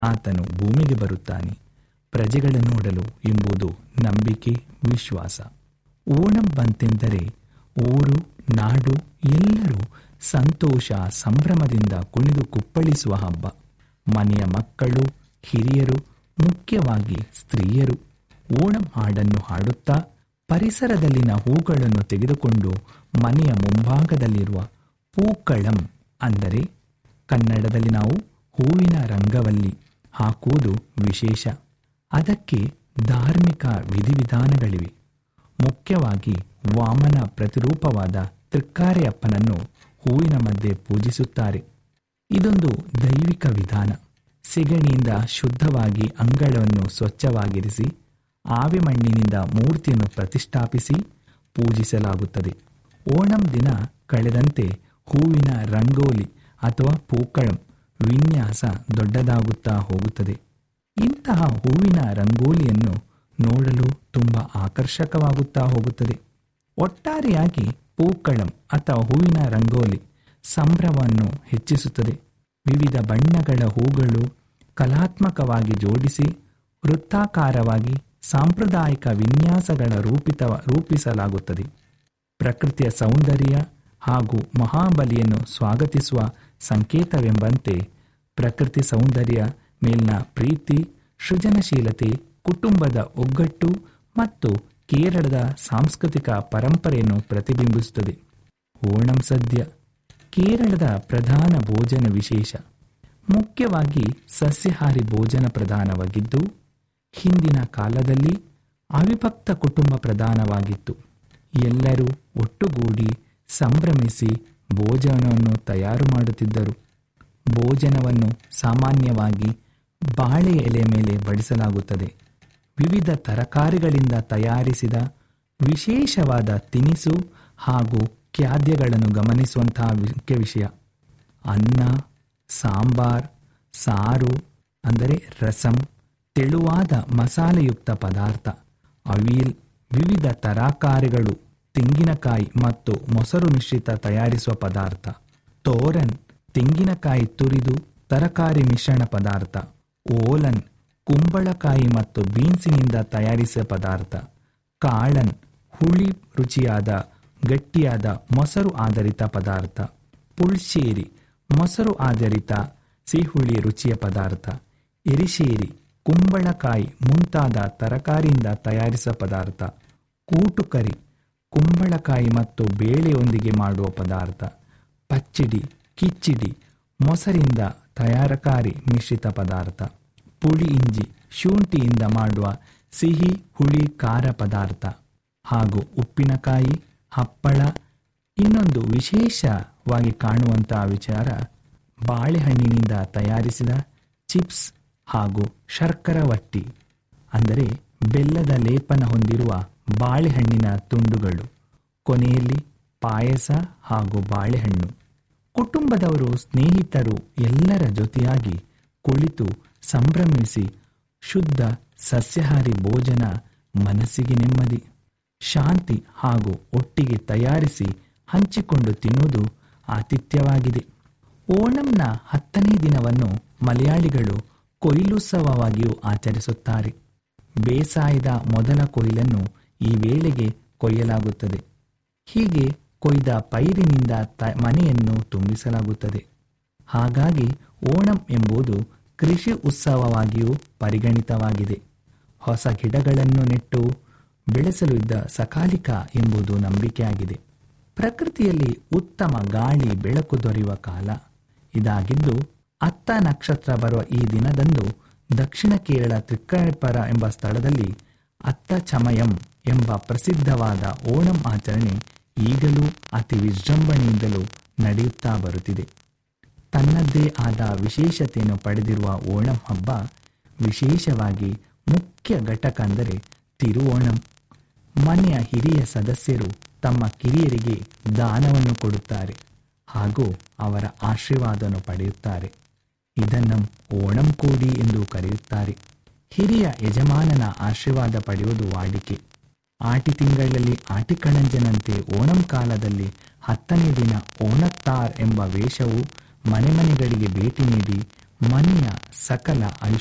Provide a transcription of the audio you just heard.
ಆತನು ಭೂಮಿಗೆ ಬರುತ್ತಾನೆ ಪ್ರಜೆಗಳ ನೋಡಲು ಎಂಬುದು ನಂಬಿಕೆ ವಿಶ್ವಾಸ ಓಣಂ ಬಂತೆಂದರೆ ಊರು ನಾಡು ಎಲ್ಲರೂ ಸಂತೋಷ ಸಂಭ್ರಮದಿಂದ ಕುಣಿದು ಕುಪ್ಪಳಿಸುವ ಹಬ್ಬ ಮನೆಯ ಮಕ್ಕಳು ಹಿರಿಯರು ಮುಖ್ಯವಾಗಿ ಸ್ತ್ರೀಯರು ಓಣಂ ಹಾಡನ್ನು ಹಾಡುತ್ತಾ ಪರಿಸರದಲ್ಲಿನ ಹೂಗಳನ್ನು ತೆಗೆದುಕೊಂಡು ಮನೆಯ ಮುಂಭಾಗದಲ್ಲಿರುವ ಪೂಕ್ಕಳಂ ಅಂದರೆ ಕನ್ನಡದಲ್ಲಿ ನಾವು ಹೂವಿನ ರಂಗವಲ್ಲಿ ಹಾಕುವುದು ವಿಶೇಷ ಅದಕ್ಕೆ ಧಾರ್ಮಿಕ ವಿಧಿವಿಧಾನಗಳಿವೆ ಮುಖ್ಯವಾಗಿ ವಾಮನ ಪ್ರತಿರೂಪವಾದ ತೃಕ್ಕಾರೆಯಪ್ಪನನ್ನು ಹೂವಿನ ಮಧ್ಯೆ ಪೂಜಿಸುತ್ತಾರೆ ಇದೊಂದು ದೈವಿಕ ವಿಧಾನ ಸಿಗಣಿಯಿಂದ ಶುದ್ಧವಾಗಿ ಅಂಗಳವನ್ನು ಸ್ವಚ್ಛವಾಗಿರಿಸಿ ಆವೆ ಮಣ್ಣಿನಿಂದ ಮೂರ್ತಿಯನ್ನು ಪ್ರತಿಷ್ಠಾಪಿಸಿ ಪೂಜಿಸಲಾಗುತ್ತದೆ ಓಣಂ ದಿನ ಕಳೆದಂತೆ ಹೂವಿನ ರಂಗೋಲಿ ಅಥವಾ ಪೂಕಳಂ ವಿನ್ಯಾಸ ದೊಡ್ಡದಾಗುತ್ತಾ ಹೋಗುತ್ತದೆ ಇಂತಹ ಹೂವಿನ ರಂಗೋಲಿಯನ್ನು ನೋಡಲು ತುಂಬಾ ಆಕರ್ಷಕವಾಗುತ್ತಾ ಹೋಗುತ್ತದೆ ಒಟ್ಟಾರೆಯಾಗಿ ಪೂಕ್ಕಳಂ ಅಥವಾ ಹೂವಿನ ರಂಗೋಲಿ ಸಂಭ್ರಮವನ್ನು ಹೆಚ್ಚಿಸುತ್ತದೆ ವಿವಿಧ ಬಣ್ಣಗಳ ಹೂಗಳು ಕಲಾತ್ಮಕವಾಗಿ ಜೋಡಿಸಿ ವೃತ್ತಾಕಾರವಾಗಿ ಸಾಂಪ್ರದಾಯಿಕ ವಿನ್ಯಾಸಗಳ ರೂಪಿತ ರೂಪಿಸಲಾಗುತ್ತದೆ ಪ್ರಕೃತಿಯ ಸೌಂದರ್ಯ ಹಾಗೂ ಮಹಾಬಲಿಯನ್ನು ಸ್ವಾಗತಿಸುವ ಸಂಕೇತವೆಂಬಂತೆ ಪ್ರಕೃತಿ ಸೌಂದರ್ಯ ಮೇಲಿನ ಪ್ರೀತಿ ಸೃಜನಶೀಲತೆ ಕುಟುಂಬದ ಒಗ್ಗಟ್ಟು ಮತ್ತು ಕೇರಳದ ಸಾಂಸ್ಕೃತಿಕ ಪರಂಪರೆಯನ್ನು ಪ್ರತಿಬಿಂಬಿಸುತ್ತದೆ ಓಣಂ ಸದ್ಯ ಕೇರಳದ ಪ್ರಧಾನ ಭೋಜನ ವಿಶೇಷ ಮುಖ್ಯವಾಗಿ ಸಸ್ಯಾಹಾರಿ ಭೋಜನ ಪ್ರಧಾನವಾಗಿದ್ದು ಹಿಂದಿನ ಕಾಲದಲ್ಲಿ ಅವಿಭಕ್ತ ಕುಟುಂಬ ಪ್ರಧಾನವಾಗಿತ್ತು ಎಲ್ಲರೂ ಒಟ್ಟುಗೂಡಿ ಸಂಭ್ರಮಿಸಿ ಭೋಜನವನ್ನು ತಯಾರು ಮಾಡುತ್ತಿದ್ದರು ಭೋಜನವನ್ನು ಸಾಮಾನ್ಯವಾಗಿ ಬಾಳೆ ಎಲೆ ಮೇಲೆ ಬಡಿಸಲಾಗುತ್ತದೆ ವಿವಿಧ ತರಕಾರಿಗಳಿಂದ ತಯಾರಿಸಿದ ವಿಶೇಷವಾದ ತಿನಿಸು ಹಾಗೂ ಖಾದ್ಯಗಳನ್ನು ಗಮನಿಸುವಂತಹ ಮುಖ್ಯ ವಿಷಯ ಅನ್ನ ಸಾಂಬಾರ್ ಸಾರು ಅಂದರೆ ರಸಂ ತೆಳುವಾದ ಮಸಾಲೆಯುಕ್ತ ಪದಾರ್ಥ ಅವಿಲ್ ವಿವಿಧ ತರಕಾರಿಗಳು ತೆಂಗಿನಕಾಯಿ ಮತ್ತು ಮೊಸರು ಮಿಶ್ರಿತ ತಯಾರಿಸುವ ಪದಾರ್ಥ ತೋರನ್ ತೆಂಗಿನಕಾಯಿ ತುರಿದು ತರಕಾರಿ ಮಿಶ್ರಣ ಪದಾರ್ಥ ಓಲನ್ ಕುಂಬಳಕಾಯಿ ಮತ್ತು ಬೀನ್ಸಿನಿಂದ ತಯಾರಿಸಿದ ಪದಾರ್ಥ ಕಾಳನ್ ಹುಳಿ ರುಚಿಯಾದ ಗಟ್ಟಿಯಾದ ಮೊಸರು ಆಧಾರಿತ ಪದಾರ್ಥ ಪುಳ್ಶೇರಿ ಮೊಸರು ಆಧಾರಿತ ಸಿಹುಳಿ ರುಚಿಯ ಪದಾರ್ಥ ಎರಿಶೇರಿ ಕುಂಬಳಕಾಯಿ ಮುಂತಾದ ತರಕಾರಿಯಿಂದ ತಯಾರಿಸಿದ ಪದಾರ್ಥ ಕೂಟುಕರಿ ಕುಂಬಳಕಾಯಿ ಮತ್ತು ಬೇಳೆಯೊಂದಿಗೆ ಮಾಡುವ ಪದಾರ್ಥ ಪಚ್ಚಿಡಿ ಕಿಚ್ಚಿಡಿ ಮೊಸರಿಂದ ತಯಾರಕಾರಿ ಮಿಶ್ರಿತ ಪದಾರ್ಥ ಪುಳಿ ಇಂಜಿ ಶುಂಠಿಯಿಂದ ಮಾಡುವ ಸಿಹಿ ಹುಳಿ ಖಾರ ಪದಾರ್ಥ ಹಾಗೂ ಉಪ್ಪಿನಕಾಯಿ ಹಪ್ಪಳ ಇನ್ನೊಂದು ವಿಶೇಷವಾಗಿ ಕಾಣುವಂತಹ ವಿಚಾರ ಬಾಳೆಹಣ್ಣಿನಿಂದ ತಯಾರಿಸಿದ ಚಿಪ್ಸ್ ಹಾಗೂ ಶರ್ಕರವಟ್ಟಿ ಅಂದರೆ ಬೆಲ್ಲದ ಲೇಪನ ಹೊಂದಿರುವ ಬಾಳೆಹಣ್ಣಿನ ತುಂಡುಗಳು ಕೊನೆಯಲ್ಲಿ ಪಾಯಸ ಹಾಗೂ ಬಾಳೆಹಣ್ಣು ಕುಟುಂಬದವರು ಸ್ನೇಹಿತರು ಎಲ್ಲರ ಜೊತೆಯಾಗಿ ಕುಳಿತು ಸಂಭ್ರಮಿಸಿ ಶುದ್ಧ ಸಸ್ಯಾಹಾರಿ ಭೋಜನ ಮನಸ್ಸಿಗೆ ನೆಮ್ಮದಿ ಶಾಂತಿ ಹಾಗೂ ಒಟ್ಟಿಗೆ ತಯಾರಿಸಿ ಹಂಚಿಕೊಂಡು ತಿನ್ನುವುದು ಆತಿಥ್ಯವಾಗಿದೆ ಓಣಂನ ಹತ್ತನೇ ದಿನವನ್ನು ಮಲಯಾಳಿಗಳು ಕೊಯ್ಲುತ್ಸವವಾಗಿಯೂ ಆಚರಿಸುತ್ತಾರೆ ಬೇಸಾಯದ ಮೊದಲ ಕೊಯ್ಲನ್ನು ಈ ವೇಳೆಗೆ ಕೊಯ್ಯಲಾಗುತ್ತದೆ ಹೀಗೆ ಕೊಯ್ದ ಪೈರಿನಿಂದ ತ ಮನೆಯನ್ನು ತುಂಬಿಸಲಾಗುತ್ತದೆ ಹಾಗಾಗಿ ಓಣಂ ಎಂಬುದು ಕೃಷಿ ಉತ್ಸವವಾಗಿಯೂ ಪರಿಗಣಿತವಾಗಿದೆ ಹೊಸ ಗಿಡಗಳನ್ನು ನೆಟ್ಟು ಬೆಳೆಸಲು ಇದ್ದ ಸಕಾಲಿಕ ಎಂಬುದು ನಂಬಿಕೆಯಾಗಿದೆ ಪ್ರಕೃತಿಯಲ್ಲಿ ಉತ್ತಮ ಗಾಳಿ ಬೆಳಕು ದೊರೆಯುವ ಕಾಲ ಇದಾಗಿದ್ದು ಅತ್ತ ನಕ್ಷತ್ರ ಬರುವ ಈ ದಿನದಂದು ದಕ್ಷಿಣ ಕೇರಳ ತ್ರಿಕ್ಕಪರ ಎಂಬ ಸ್ಥಳದಲ್ಲಿ ಅತ್ತ ಚಮಯಂ ಎಂಬ ಪ್ರಸಿದ್ಧವಾದ ಓಣಂ ಆಚರಣೆ ಈಗಲೂ ಅತಿ ವಿಜೃಂಭಣೆಯಿಂದಲೂ ನಡೆಯುತ್ತಾ ಬರುತ್ತಿದೆ ತನ್ನದ್ದೇ ಆದ ವಿಶೇಷತೆಯನ್ನು ಪಡೆದಿರುವ ಓಣಂ ಹಬ್ಬ ವಿಶೇಷವಾಗಿ ಮುಖ್ಯ ಘಟಕ ಅಂದರೆ ತಿರುವೋಣಂ ಮನೆಯ ಹಿರಿಯ ಸದಸ್ಯರು ತಮ್ಮ ಕಿರಿಯರಿಗೆ ದಾನವನ್ನು ಕೊಡುತ್ತಾರೆ ಹಾಗೂ ಅವರ ಆಶೀರ್ವಾದವನ್ನು ಪಡೆಯುತ್ತಾರೆ ಇದನ್ನು ಓಣಂ ಕೋಡಿ ಎಂದು ಕರೆಯುತ್ತಾರೆ ಹಿರಿಯ ಯಜಮಾನನ ಆಶೀರ್ವಾದ ಪಡೆಯುವುದು ವಾಡಿಕೆ ಆಟಿ ತಿಂಗಳಲ್ಲಿ ಆಟಿಕಣಂಜನಂತೆ ಓಣಂ ಕಾಲದಲ್ಲಿ ಹತ್ತನೇ ದಿನ ಓಣತ್ತಾರ್ ಎಂಬ ವೇಷವು ಮನೆ ಮನೆಗಳಿಗೆ ಭೇಟಿ ನೀಡಿ ಮನೆಯ ಸಕಲ ಐಶ್ವರ್ಯ